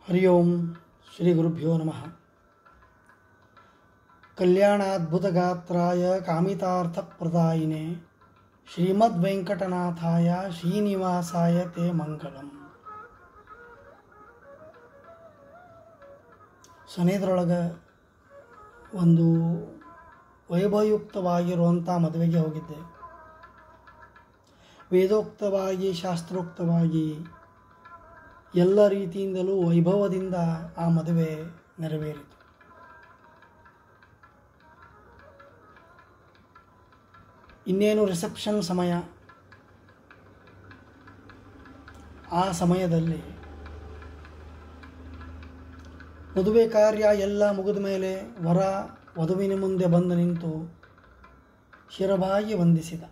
ಹರಿ ಓಂ ಶ್ರೀ ಗುರುಭ್ಯೋ ನಮಃ ಕಲ್ಯಾಣಾದ್ಭುತಗಾತ್ರಾಯ ಕಾಮಿತಾರ್ಥಪ್ರದಾಯಿನೇ ಶ್ರೀಮದ್ವೆಂಕಟನಾಥಾಯ ಶ್ರೀನಿವಾಸಾಯ ತೇ ಮಂಗಳಂ ಸನೇದ್ರೊಳಗೆ ಒಂದು ವೈಭವಯುಕ್ತವಾಗಿರುವಂಥ ಮದುವೆಗೆ ಹೋಗಿದ್ದೆ ವೇದೋಕ್ತವಾಗಿ ಶಾಸ್ತ್ರೋಕ್ತವಾಗಿ ಎಲ್ಲ ರೀತಿಯಿಂದಲೂ ವೈಭವದಿಂದ ಆ ಮದುವೆ ನೆರವೇರಿತು ಇನ್ನೇನು ರಿಸೆಪ್ಷನ್ ಸಮಯ ಆ ಸಮಯದಲ್ಲಿ ಮದುವೆ ಕಾರ್ಯ ಎಲ್ಲ ಮುಗಿದ ಮೇಲೆ ವರ ವಧುವಿನ ಮುಂದೆ ಬಂದು ನಿಂತು ಶಿರಬಾಗಿ ವಂದಿಸಿದ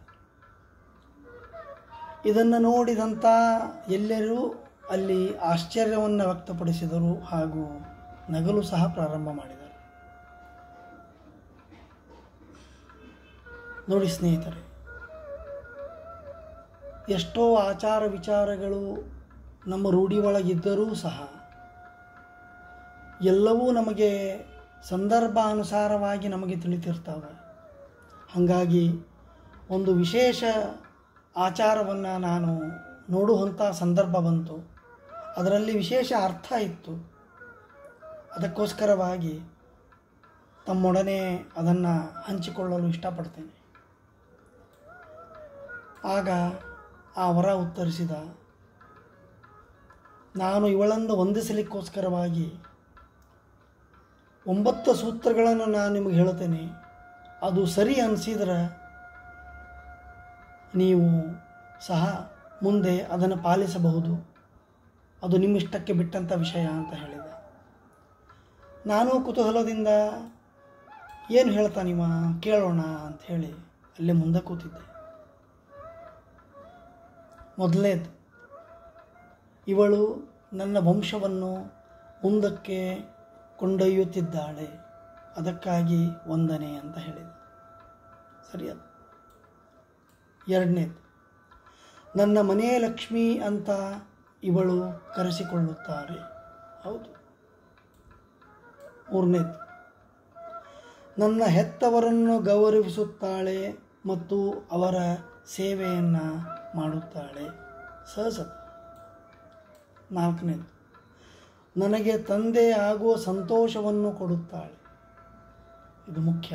ಇದನ್ನು ನೋಡಿದಂಥ ಎಲ್ಲರೂ ಅಲ್ಲಿ ಆಶ್ಚರ್ಯವನ್ನು ವ್ಯಕ್ತಪಡಿಸಿದರು ಹಾಗೂ ನಗಲು ಸಹ ಪ್ರಾರಂಭ ಮಾಡಿದರು ನೋಡಿ ಸ್ನೇಹಿತರೆ ಎಷ್ಟೋ ಆಚಾರ ವಿಚಾರಗಳು ನಮ್ಮ ರೂಢಿ ಒಳಗಿದ್ದರೂ ಸಹ ಎಲ್ಲವೂ ನಮಗೆ ಸಂದರ್ಭಾನುಸಾರವಾಗಿ ನಮಗೆ ತಿಳಿತಿರ್ತವೆ ಹಾಗಾಗಿ ಒಂದು ವಿಶೇಷ ಆಚಾರವನ್ನು ನಾನು ನೋಡುವಂಥ ಸಂದರ್ಭ ಬಂತು ಅದರಲ್ಲಿ ವಿಶೇಷ ಅರ್ಥ ಇತ್ತು ಅದಕ್ಕೋಸ್ಕರವಾಗಿ ತಮ್ಮೊಡನೆ ಅದನ್ನು ಹಂಚಿಕೊಳ್ಳಲು ಇಷ್ಟಪಡ್ತೇನೆ ಆಗ ಆ ವರ ಉತ್ತರಿಸಿದ ನಾನು ಇವಳನ್ನು ವಂದಿಸಲಿಕ್ಕೋಸ್ಕರವಾಗಿ ಒಂಬತ್ತು ಸೂತ್ರಗಳನ್ನು ನಾನು ನಿಮಗೆ ಹೇಳ್ತೇನೆ ಅದು ಸರಿ ಅನಿಸಿದ್ರೆ ನೀವು ಸಹ ಮುಂದೆ ಅದನ್ನು ಪಾಲಿಸಬಹುದು ಅದು ನಿಮ್ಮಿಷ್ಟಕ್ಕೆ ಬಿಟ್ಟಂಥ ವಿಷಯ ಅಂತ ಹೇಳಿದ ನಾನು ಕುತೂಹಲದಿಂದ ಏನು ಹೇಳ್ತಾನಿವ ಕೇಳೋಣ ಅಂತ ಹೇಳಿ ಅಲ್ಲೇ ಮುಂದೆ ಕೂತಿದ್ದೆ ಮೊದಲನೇದು ಇವಳು ನನ್ನ ವಂಶವನ್ನು ಮುಂದಕ್ಕೆ ಕೊಂಡೊಯ್ಯುತ್ತಿದ್ದಾಳೆ ಅದಕ್ಕಾಗಿ ವಂದನೆ ಅಂತ ಹೇಳಿದ ಸರಿಯದು ಎರಡನೇದು ನನ್ನ ಮನೆಯ ಲಕ್ಷ್ಮಿ ಅಂತ ಇವಳು ಕರೆಸಿಕೊಳ್ಳುತ್ತಾರೆ ಹೌದು ಮೂರನೇದು ನನ್ನ ಹೆತ್ತವರನ್ನು ಗೌರವಿಸುತ್ತಾಳೆ ಮತ್ತು ಅವರ ಸೇವೆಯನ್ನು ಮಾಡುತ್ತಾಳೆ ಸಹಸತ್ ನಾಲ್ಕನೇದು ನನಗೆ ತಂದೆ ಆಗುವ ಸಂತೋಷವನ್ನು ಕೊಡುತ್ತಾಳೆ ಇದು ಮುಖ್ಯ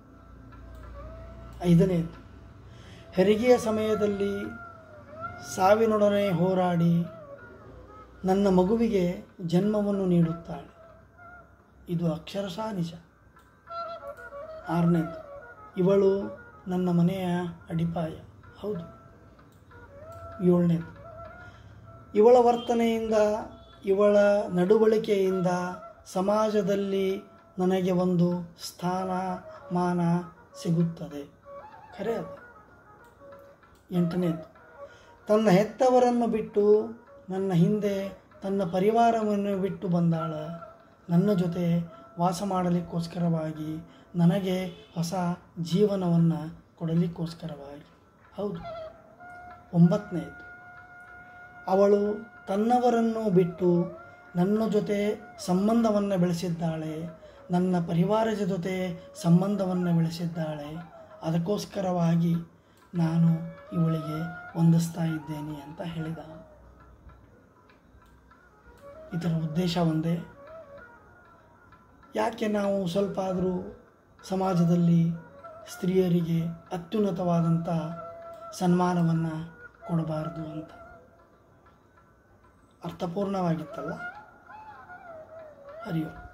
ಐದನೇದು ಹೆರಿಗೆಯ ಸಮಯದಲ್ಲಿ ಸಾವಿನೊಡನೆ ಹೋರಾಡಿ ನನ್ನ ಮಗುವಿಗೆ ಜನ್ಮವನ್ನು ನೀಡುತ್ತಾಳೆ ಇದು ಅಕ್ಷರಶಃ ನಿಜ ಆರನೇದು ಇವಳು ನನ್ನ ಮನೆಯ ಅಡಿಪಾಯ ಹೌದು ಏಳನೇದು ಇವಳ ವರ್ತನೆಯಿಂದ ಇವಳ ನಡವಳಿಕೆಯಿಂದ ಸಮಾಜದಲ್ಲಿ ನನಗೆ ಒಂದು ಸ್ಥಾನ ಮಾನ ಸಿಗುತ್ತದೆ ಖರೆ ಅದು ಎಂಟನೇದು ತನ್ನ ಹೆತ್ತವರನ್ನು ಬಿಟ್ಟು ನನ್ನ ಹಿಂದೆ ತನ್ನ ಪರಿವಾರವನ್ನು ಬಿಟ್ಟು ಬಂದಾಳ ನನ್ನ ಜೊತೆ ವಾಸ ಮಾಡಲಿಕ್ಕೋಸ್ಕರವಾಗಿ ನನಗೆ ಹೊಸ ಜೀವನವನ್ನು ಕೊಡಲಿಕ್ಕೋಸ್ಕರವಾಗಿ ಹೌದು ಒಂಬತ್ತನೇದು ಅವಳು ತನ್ನವರನ್ನು ಬಿಟ್ಟು ನನ್ನ ಜೊತೆ ಸಂಬಂಧವನ್ನು ಬೆಳೆಸಿದ್ದಾಳೆ ನನ್ನ ಪರಿವಾರದ ಜೊತೆ ಸಂಬಂಧವನ್ನು ಬೆಳೆಸಿದ್ದಾಳೆ ಅದಕ್ಕೋಸ್ಕರವಾಗಿ ನಾನು ಇವಳಿಗೆ ವಂದಿಸ್ತಾ ಇದ್ದೇನೆ ಅಂತ ಹೇಳಿದ ಇದರ ಉದ್ದೇಶ ಒಂದೇ ಯಾಕೆ ನಾವು ಸ್ವಲ್ಪ ಆದರೂ ಸಮಾಜದಲ್ಲಿ ಸ್ತ್ರೀಯರಿಗೆ ಅತ್ಯುನ್ನತವಾದಂಥ ಸನ್ಮಾನವನ್ನು ಕೊಡಬಾರದು ಅಂತ ಅರ್ಥಪೂರ್ಣವಾಗಿತ್ತಲ್ಲ ಹರಿಯೋ